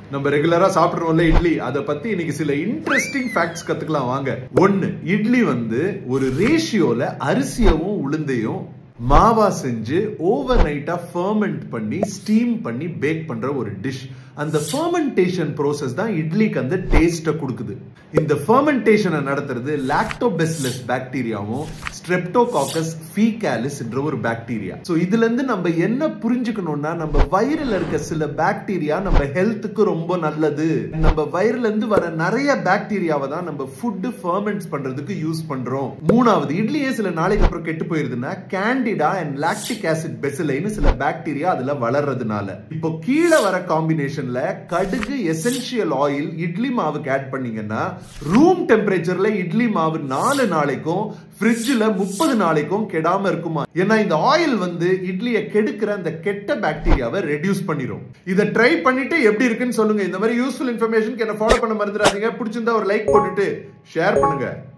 நம்ம ரெகுலரா சாப்பிடுறோம்ல இட்லி அதை பத்தி இன்னைக்கு சில இன்ட்ரெஸ்டிங் ஃபேக்ட்ஸ் கத்துக்கலாம் வாங்க ஒன்னு இட்லி வந்து ஒரு ரேஷியோல அரிசியவும் உளுந்தையும் மாவா செஞ்சு ஓவர் நைட்டா ஃபர்மெண்ட் பண்ணி ஸ்டீம் பண்ணி பேக் பண்ற ஒரு டிஷ் அந்த ஃபர்மெண்டேஷன் ப்ரோசஸ் தான் இட்லிக்கு அந்த டேஸ்ட்டை கொடுக்குது இந்த ஃபர்மெண்டேஷனை நடத்துறது லாக்டோபெஸ்லஸ் பாக்டீரியாவும் ஸ்ட்ரெப்டோகாக்கஸ் ஃபீகாலிஸ் என்ற ஒரு பாக்டீரியா ஸோ இதுல இருந்து நம்ம என்ன புரிஞ்சுக்கணும்னா நம்ம வயிறுல இருக்க சில பாக்டீரியா நம்ம ஹெல்த்துக்கு ரொம்ப நல்லது நம்ம வயிறுல இருந்து வர நிறைய பாக்டீரியாவை தான் நம்ம ஃபுட்டு ஃபர்மெண்ட்ஸ் பண்றதுக்கு யூஸ் பண்றோம் மூணாவது இட்லியே சில நாளைக்கு அப்புறம் கெட்டு போயிருதுன்னா கேண்டிடா அண்ட் லாக்டிக் ஆசிட் பெசிலைன்னு சில பாக்டீரியா அதுல வளர்றதுனால இப்போ கீழே வர காம்பினேஷன்ல கடுகு எசென்சியல் ஆயில் இட்லி மாவுக்கு ஆட் பண்ணீங்கன்னா ரூம் டெம்பரேச்சர்ல இட்லி மாவு நாலு நாளைக்கும் ஃப்ரிட்ஜில் முப்பது நாளைக்கும் கெடாம இருக்குமா ஏன்னா இந்த ஆயில் வந்து இட்லியை கெடுக்கிற அந்த கெட்ட பாக்டீரியாவை ரெடியூஸ் பண்ணிரும் இதை ட்ரை பண்ணிட்டு எப்படி இருக்குன்னு சொல்லுங்க இந்த மாதிரி யூஸ்ஃபுல் இன்ஃபர்மேஷன் என்ன ஃபாலோ பண்ண மறந்துடாதீங்க பிடிச்சிருந்தா ஒரு லைக் போட்டுட்டு ஷேர் பண்ணுங்க